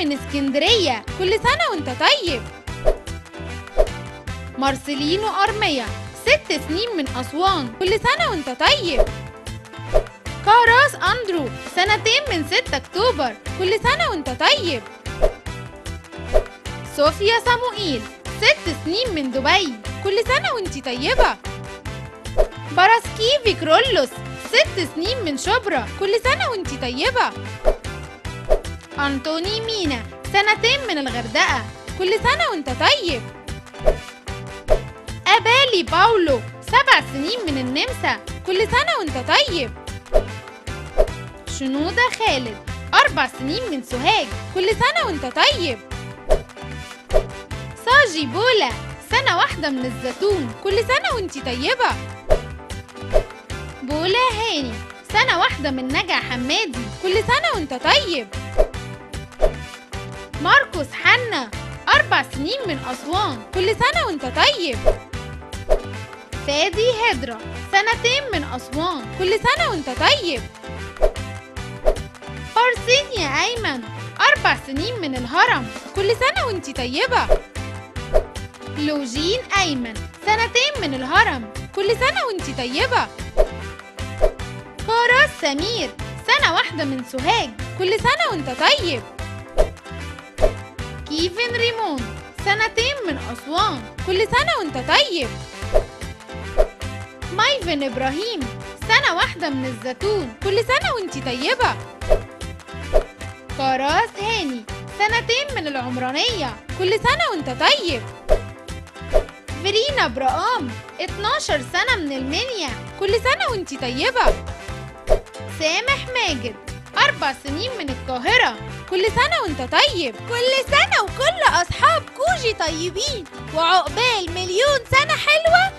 من اسكندرية كل سنة وانت طيب مارسيلينو أرمية ست سنين من أسوان كل سنة وانت طيب كاراس أندرو سنتين من 6 أكتوبر كل سنة وانت طيب صوفيا صموئيل ست سنين من دبي كل سنة وانت طيبة باراسكيفي كرولوس ست سنين من شبرا كل سنة وانت طيبة أنطوني مينا سنتين من الغردقة كل سنة وانت طيب أبالي باولو سبع سنين من النمسا كل سنة وانت طيب شنودة خالد أربع سنين من سوهاج كل سنة وانت طيب ساجي بولا سنة واحدة من الزيتون كل سنة وانت طيبة بولا هاني سنة واحدة من نجا حمادي كل سنة وانت طيب ماركوس حنا أربع سنين من أسوان كل سنة وانت طيب فادي هدرة سنتين من أسوان كل سنة وانت طيب فارسينيا أيمن أربع سنين من الهرم كل سنة وانت طيبة لوجين أيمن سنتين من الهرم كل سنة وانت طيبة كاراس سمير سنة واحدة من سوهاج كل سنة وانت طيب كيفن ريمون سنتين من أسوان كل سنة وانت طيب مايفن إبراهيم سنة واحدة من الزيتون كل سنة وانت طيبة كراس هاني سنتين من العمرانية كل سنة وانت طيب فرينا برقام 12 سنة من المنيا كل سنة وانت طيبة سامح ماجد أربع سنين من القاهرة كل سنة وانت طيب كل سنة وكل أصحاب كوجي طيبين وعقبال مليون سنة حلوة